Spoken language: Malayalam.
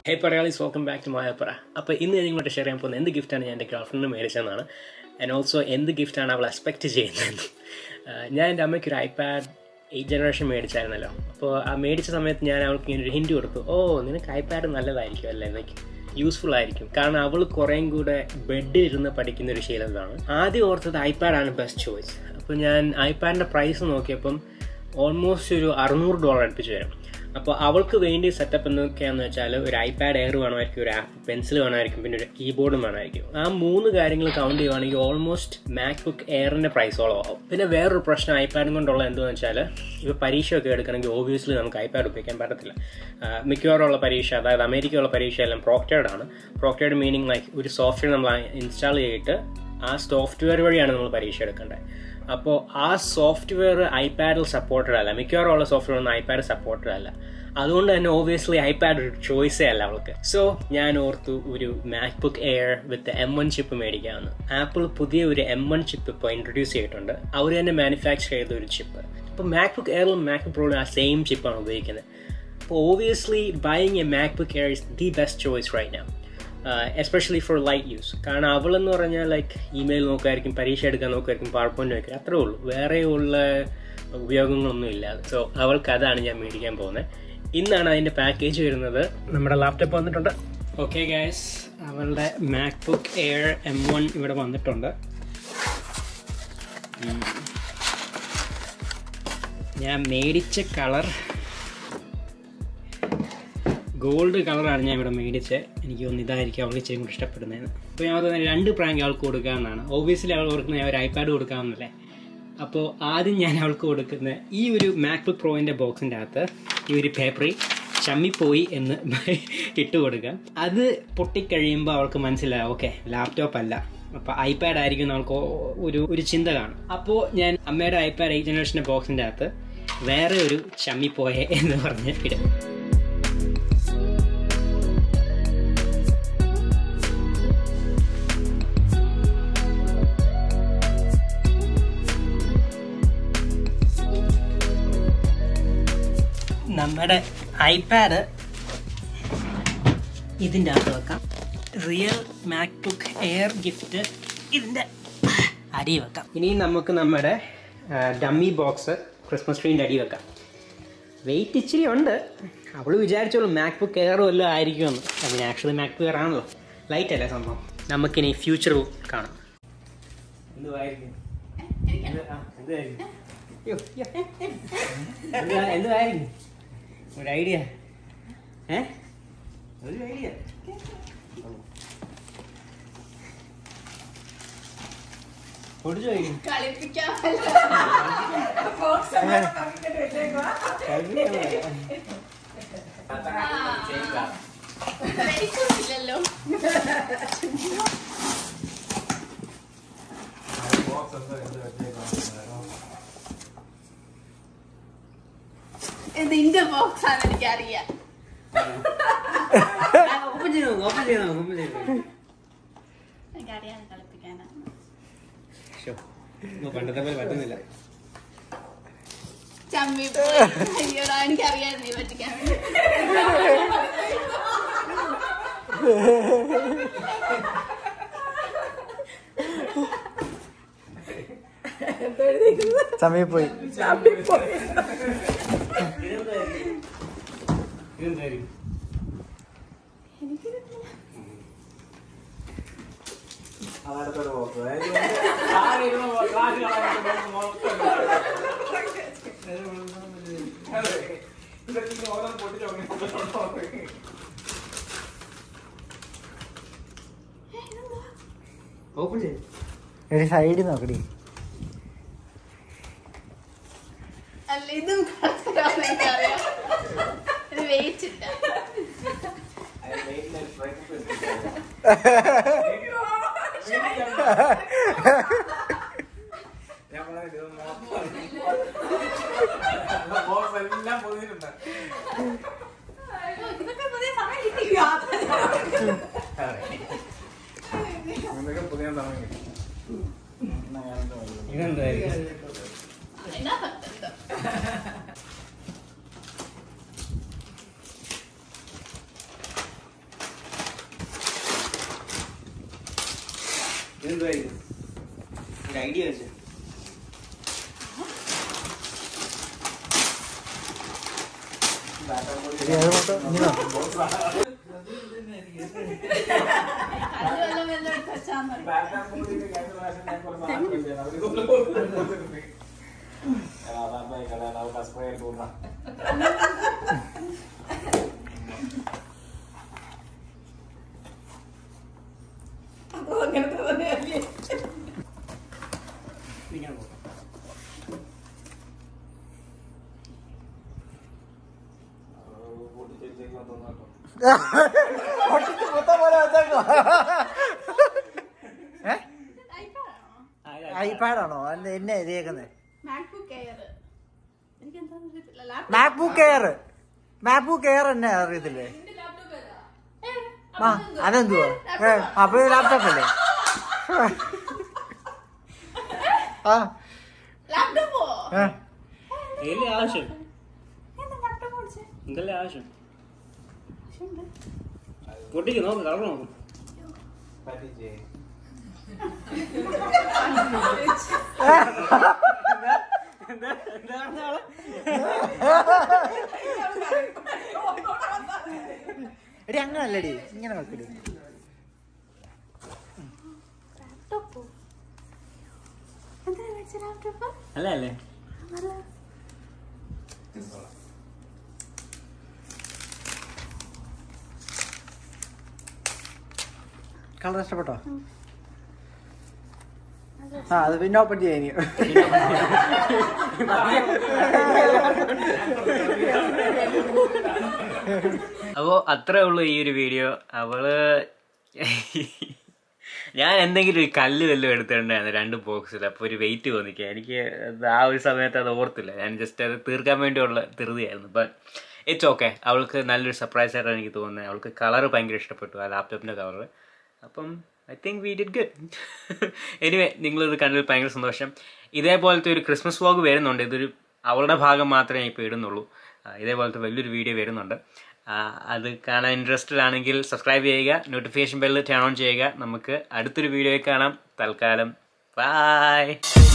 ഹേ പറയാളീസ് വെൽക്കം ബാക്ക് ടു മായപ്പറ അപ്പോൾ ഇന്ന് ഞാൻ നിങ്ങളോട് ഷെയർ ചെയ്യാൻ പോകുന്നത് എന്ത് ഗിഫ്റ്റാണ് ഞാൻ എൻ്റെ ഗേൾഫ്രണ്ടിന് മേടിച്ചതെന്നാണ് ആൻഡ് ഓൾസോ എന്ത് ഗിഫ്റ്റാണ് അവൾ എക്സ്പെക്റ്റ് ചെയ്യുന്നതെന്ന് ഞാൻ എൻ്റെ അമ്മയ്ക്ക് ഒരു ഐപാഡ് എയ്റ്റ് ജനറേഷൻ മേടിച്ചായിരുന്നല്ലോ അപ്പോൾ ആ മേടിച്ച സമയത്ത് ഞാൻ അവൾക്ക് ഇങ്ങനെ ഒരു ഹിൻഡ് കൊടുത്തു ഓ നിനക്ക് ഐപാഡ് നല്ലതായിരിക്കും അല്ലേ ലൈക്ക് യൂസ്ഫുൾ ആയിരിക്കും കാരണം അവൾ കുറേയും കൂടെ ബെഡിൽ ഇരുന്ന് പഠിക്കുന്ന ഒരു ശീലമാണ് ആദ്യം ഓർത്തത് ഐപാഡാണ് ബെസ്റ്റ് ചോയ്സ് അപ്പോൾ ഞാൻ ഐപാഡിൻ്റെ പ്രൈസ് നോക്കിയപ്പം ഓൾമോസ്റ്റ് ഒരു അറുന്നൂറ് ഡോളർ അടുപ്പിച്ച് വരും അപ്പോൾ അവൾക്ക് വേണ്ടി സെറ്റപ്പ് എന്തൊക്കെയാണെന്ന് വെച്ചാൽ ഒരു ഐപാഡ് എയർ വേണമായിരിക്കും ഒരു ആപ്പ് പെൻസിൽ വേണമായിരിക്കും പിന്നെ ഒരു കീബോർഡും വേണമായിരിക്കും ആ മൂന്ന് കാര്യങ്ങൾ കൗണ്ട് ചെയ്യുവാണെങ്കിൽ ഓൾമോസ്റ്റ് മാക് ബുക്ക് എയറിൻ്റെ പ്രൈസോളം ആവും പിന്നെ വേറൊരു പ്രശ്നം ഐപാഡും കൊണ്ടുള്ള എന്താണെന്ന് വെച്ചാൽ ഇപ്പോൾ പരീക്ഷയൊക്കെ എടുക്കണമെങ്കിൽ ഓബിയസ്ലി നമുക്ക് ഐപാഡ് ഉപയോഗിക്കാൻ പറ്റത്തില്ല ആ, മിക്കവാറും ഉള്ള പരീക്ഷ അതായത് അമേരിക്കയുള്ള പരീക്ഷ എല്ലാം പ്രോക്റ്റേഡ് ആണ് പ്രോക്റ്റേഡ് മീനിങ് ലൈക്ക് ഒരു സോഫ്റ്റ്വെയർ നമ്മൾ ഇൻസ്റ്റാൾ ചെയ്തിട്ട് ആ സോഫ്റ്റ്വെയർ വഴിയാണ് നമ്മൾ പരീക്ഷ എടുക്കേണ്ടത് അപ്പോൾ ആ സോഫ്റ്റ്വെയർ ഐപാഡിൽ സപ്പോർട്ടഡ് അല്ല മിക്കവാറും ഉള്ള സോഫ്റ്റ്വെയർ ഒന്നും ഐപാഡ് സപ്പോർട്ടഡ് അല്ല അതുകൊണ്ട് തന്നെ ഓബിയസ്ലി ഐപാഡ് ഒരു ചോയ്സേ അല്ല അവൾക്ക് സോ ഞാൻ ഓർത്തു ഒരു MacBook air with M one chip മേടിക്കാമെന്ന് ആപ്പിൾ പുതിയ ഒരു എം വൺ ചിപ്പ് ഇപ്പോൾ ഇൻട്രൊഡ്യൂസ് ചെയ്തിട്ടുണ്ട് അവർ തന്നെ മാനുഫാക്ചർ ചെയ്ത ഒരു ചിപ്പ് ഇപ്പോൾ മാക് ബുക്ക് എയറിലും മാക് പ്രോയിലും ആ സെയിം ചിപ്പാണ് ഉപയോഗിക്കുന്നത് അപ്പോൾ obviously buying a MacBook air is the best choice right now especially for light use കാരണം അവളെന്ന് പറഞ്ഞാൽ ലൈക്ക് ഇമെയിൽ നോക്കുമായിരിക്കും പരീക്ഷ എടുക്കാൻ നോക്കുമായിരിക്കും പവർ പോയിന്റ് നോക്കുക അത്രേ ഉള്ളൂ വേറെ ഉള്ള ഉപയോഗങ്ങളൊന്നും ഇല്ല സോ അവൾക്ക് അതാണ് ഞാൻ മേടിക്കാൻ പോകുന്നത് ഇന്നാണ് അതിൻ്റെ പാക്കേജ് വരുന്നത് നമ്മുടെ ലാപ്ടോപ്പ് വന്നിട്ടുണ്ട് ഓക്കെ ഗൈസ് അവളുടെ MacBook air M one ഇവിടെ വന്നിട്ടുണ്ട് ഉം. ഞാൻ മേടിച്ച കളർ ഗോൾഡ് കളറാണ് ഞാൻ ഇവിടെ മേടിച്ചത് എനിക്ക് തോന്നുന്നു ഇതായിരിക്കും അവൾക്ക് ഇച്ചിരി കൂടി ഇഷ്ടപ്പെടുന്നതെന്ന് അപ്പോൾ ഞാൻ പറഞ്ഞത് രണ്ട് പ്രാങ്ക് അവൾക്ക് കൊടുക്കാമെന്നാണ് ഓബിയസ്ലി അവൾ ഓർക്കുന്നത് ഞാൻ ഒരു ഐപാഡ് കൊടുക്കാമെന്നല്ലേ അപ്പോൾ ആദ്യം ഞാൻ അവൾക്ക് കൊടുക്കുന്ന ഈ ഒരു മാക്ബുക്ക് പ്രോയിൻ്റെ ബോക്സിൻ്റെ അകത്ത് ഈ ഒരു പേപ്പറിൽ ചമ്മിപ്പോയി എന്ന് ഇട്ട് കൊടുക്കാം അത് പൊട്ടിക്കഴിയുമ്പോൾ അവൾക്ക് മനസ്സിലാവും ഓക്കെ ലാപ്ടോപ്പ് അല്ല അപ്പോൾ ഐപാഡ് ആയിരിക്കും എന്ന് അവൾക്ക് ഒരു ഒരു ചിന്ത കാണും അപ്പോൾ ഞാൻ അമ്മയുടെ ഐപാഡ് എയ്റ്റ് ജനറേഷൻ്റെ ബോക്സിൻ്റെ അകത്ത് വേറെ ഒരു ചമ്മിപ്പോയെ എന്ന് പറഞ്ഞ് ഇടും നമ്മുടെ ഐപാഡ് ഇതിൻ്റെ അകത്ത് വെക്കാം റിയൽ മാക്ബുക്ക് എയർ ഗിഫ്റ്റ് ഇതിൻ്റെ അടി വെക്കാം ഇനി നമുക്ക് നമ്മുടെ ഡമ്മി ബോക്സ് ക്രിസ്മസ് ട്രീൻ്റെ അടി വെക്കാം വെയിറ്റ് ഇച്ചിരി ഉണ്ട് അവൾ വിചാരിച്ചോളൂ മാക്ബുക്ക് എയർ വല്ലതും ആയിരിക്കുമെന്ന് അതിന് ആക്ച്വലി മാക്ബുക്ക് എയർ ആണല്ലോ ലൈറ്റ് അല്ലേ സംഭവം നമുക്കിനി ഫ്യൂച്ചർ കാണാം എന്തുവായിരിക്കും എന്ത്- ആ, എന്തുവായിരിക്കും അയ്യോ, അയ്യോ. എന്തുവാ- എന്തുവായിരിക്കും ഒരു ഐഡിയ ഏ ഒരു ഐഡിയ പൊടിച്ചു കഴിക്കും ഇല്ലല്ലോ ഇതിന്റെ ബോക്സ് ആണ് എനിക്കറിയാം ഓപ്പൺ ചെയ്തോ ഓപ്പൺ ചെയ്തോ ഓപ്പൺ ചെയ്തോ എനിക്കറിയാം കളിപ്പിക്കാനാണ് പണ്ടത്തെ പോലെ പറ്റുന്നില്ല ചമ്മി പോയി അയ്യോടാ എനിക്കറിയാം നീ പറ്റിക്കാൻ സമയം പോയി ഇതെന്തായിരിക്കും ഓപ്പൺ ചെയ്തു എടി സൈഡിൽ നോക്കടി അല്ല ഇതും കളിക്കാമെന്ന് എനിക്കറിയാം ഇത് വെയിറ്റ് ഇല്ല ഇതൊക്കെ പുതിയ സമയം കിട്ടിയോ ഇതെന്തായിരിക്കും എന്നാ പറ്റുണ്ടോ ഇതെന്തുവായിരിക്കും ഒരു ഐഡിയ വെച്ച് എടി, അത് മൊത്തം ഇനി നോക്ക്. അത് വല്ലതും വല്ലതും എടുത്ത് വെച്ചാൽ മതി. അതും അങ്ങനത്തെ തന്നെയല്ലേ? ഇരിക്കാൻ പോകും പൊട്ടിച്ച് മൊത്തം പോലെ വെച്ചേക്കുവാ. ഏ iPad ആണോ? ഐപാഡാണോ അല്ല എന്നെ എഴുതിയേക്കുന്നത് MacBook Air. എനിക്കെന്താന്ന് അറിയത്തില്ല. Laptop. MacBook air MacBook air എന്നെ അറിയത്തില്ലേ നിന്റെ laptop ഏതാ? Air. ആ അപ്പൊ അതെന്തുവാ Air ഏ laptop ആ? അപ്പൊ ലാപ്ടോപ്പ് അല്ലേ ആ Laptop ഓ? ഏ എല്ലേ ആവശ്യം എന്താ laptop മേടിച്ചേ? എന്തല്ലേ ആവശ്യം ആവശ്യമുണ്ട്. പൊട്ടിക്ക് നോക്ക് കളർ നോക്ക് എടി അങ്ങനല്ലടി ഇങ്ങനെ വെക്കടി Laptop ഓ? എന്തിനാ മേടിച്ച laptop? അല്ല അല്ലേ അത് കളർ ഇഷ്ടപ്പെട്ടോ ആ അത് പിന്നെ ഓപ്പൺ ചെയ്യാൻ അപ്പോൾ അത്രേ ഉള്ളൂ ഈ ഒരു വീഡിയോ അവള് ഞാൻ എന്തെങ്കിലും ഒരു കല്ല് വല്ലതും എടുത്തിട്ടുണ്ടായിരുന്നു രണ്ട് ബോക്സിൽ അപ്പോൾ ഒരു വെയിറ്റ് തോന്നിക്കുക എനിക്ക് അത് ആ ഒരു സമയത്ത് അത് ഓർത്തില്ല ഞാൻ ജസ്റ്റ് അത് തീർക്കാൻ വേണ്ടിയുള്ള ധൃതിയായിരുന്നു ബട്ട് ഇറ്റ്സ് ഓക്കെ അവൾക്ക് നല്ലൊരു സർപ്രൈസ് ആയിട്ടാണ് എനിക്ക് തോന്നുന്നത് അവൾക്ക് കളർ ഭയങ്കര ഇഷ്ടപ്പെട്ടു ആ ലാപ്ടോപ്പിൻ്റെ കളർ അപ്പം I think we did good anyway നിങ്ങളിത് കണ്ടതിൽ ഭയങ്കര സന്തോഷം ഇതേപോലത്തെ ഒരു ക്രിസ്മസ് വ്ലോഗ് വരുന്നുണ്ട് ഇതൊരു അവളുടെ ഭാഗം മാത്രമേ ഇപ്പോൾ ഇടുന്നുള്ളൂ ആ, ഇതേപോലത്തെ വലിയൊരു വീഡിയോ വരുന്നുണ്ട് ആ, അത് കാണാൻ ഇൻട്രസ്റ്റഡ് ആണെങ്കിൽ സബ്സ്ക്രൈബ് ചെയ്യുക നോട്ടിഫിക്കേഷൻ ബെല്ല് ടേൺ ഓൺ ചെയ്യുക നമുക്ക് അടുത്തൊരു വീഡിയോയിൽ കാണാം തൽക്കാലം ബൈ